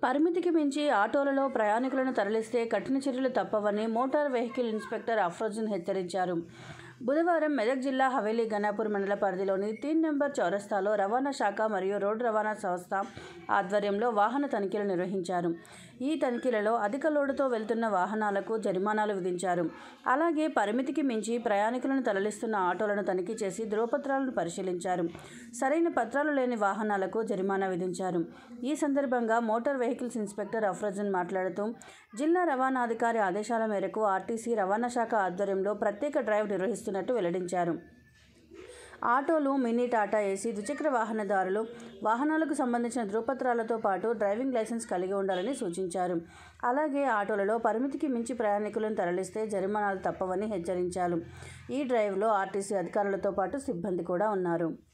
పరిమితికి మించి ఆటోలలో ప్రయాణికులను తరలిస్తే కఠిన చర్యలు తప్పవని మోటార్ వెహికల్ ఇన్స్పెక్టర్ అఫ్రోజన్ హెచ్చరించారు బుధవారం మెదక్ జిల్లా హవేలీ గణాపూర్ మండల పరిధిలోని తీన్ నెంబర్ చౌరస్తాలో రవాణా శాఖ మరియు రోడ్డు రవాణా సంస్థ ఆధ్వర్యంలో వాహన తనిఖీలు నిర్వహించారు ఈ తనిఖీలలో అధిక లోడుతో వెళ్తున్న వాహనాలకు జరిమానాలు విధించారు అలాగే పరిమితికి మించి ప్రయాణికులను తరలిస్తున్న ఆటోలను తనిఖీ చేసి ధృవపత్రాలను పరిశీలించారు సరైన పత్రాలు లేని వాహనాలకు జరిమానా విధించారు ఈ సందర్భంగా మోటార్ వెహికల్స్ ఇన్స్పెక్టర్ అఫ్రోజన్ మాట్లాడుతూ జిల్లా రవాణాధికారి ఆదేశాల మేరకు ఆర్టీసీ రవాణా శాఖ ఆధ్వర్యంలో ప్రత్యేక డ్రైవ్ నిర్వహిస్తున్నట్టు వెల్లడించారు ఆటోలు మినీ టాటా ఏసీ ద్విచక్ర వాహనదారులు వాహనాలకు సంబంధించిన ధృవపత్రాలతో పాటు డ్రైవింగ్ లైసెన్స్ కలిగి ఉండాలని సూచించారు అలాగే ఆటోలలో పరిమితికి మించి ప్రయాణికులను తరలిస్తే జరిమానాలు తప్పవని హెచ్చరించారు ఈ డ్రైవ్లో ఆర్టీసీ అధికారులతో పాటు సిబ్బంది కూడా ఉన్నారు